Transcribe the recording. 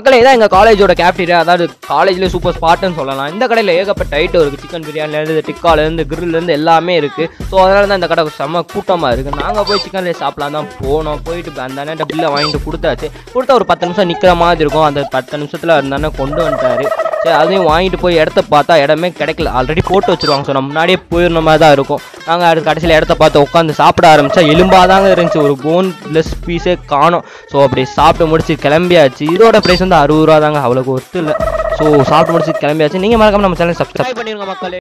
மக்களே இதான் எங்கள் காலேஜோட கேஃப்டீரியா அதாவது காலேஜ்லேயே சூப்பர் ஸ்பாட்னு சொல்லலாம் இந்த கடையில் ஏகப்பட்ட ஐட்டம் இருக்குது சிக்கன் பிரியாணிலேருந்து டிக்காலேருந்து கிரில்லேருந்து எல்லாமே இருக்குது ஸோ அதனால தான் இந்த கடை செம்ம கூட்டமாக இருக்குது நாங்கள் போய் சிக்கன் ரைஸ் சாப்பிடலாம் தான் போனோம் போயிட்டு அந்த அண்ணன் பில்லை வாங்கிட்டு கொடுத்தாச்சு கொடுத்தா ஒரு பத்து நிமிஷம் நிற்கிற மாதிரி இருக்கும் அந்த பத்து நிமிஷத்தில் அந்த அண்ணன் கொண்டு வந்துட்டாரு சரி அதையும் வாங்கிட்டு போய் இடத்த பார்த்தா இடமே கிடைக்கல ஆல்ரெடி போட்டு வச்சிருவாங்க ஸோ நம்ம முன்னாடியே போயிருந்த மாதிரி தான் இருக்கும் நாங்கள் அது கடைசியில் இடத்த பார்த்து உட்காந்து சாப்பிட ஆரம்பிச்சா எலும்பாக தாங்க இருந்துச்சு ஒரு போன்லெஸ் பீஸே காணும் ஸோ அப்படி சாப்பிட்டு முடிச்சு கிளம்பியாச்சு இதோட ப்ரைஸ் வந்து அறுபது ரூபா தாங்க அவ்வளோக்கு ஒர்த்து இல்லை ஸோ சாப்பிட்டு முடிச்சு கிளம்பியாச்சு நீங்கள் மறக்காம நம்ம சேனல் சப்ஸ்கிரைப் பண்ணிருங்க மக்களே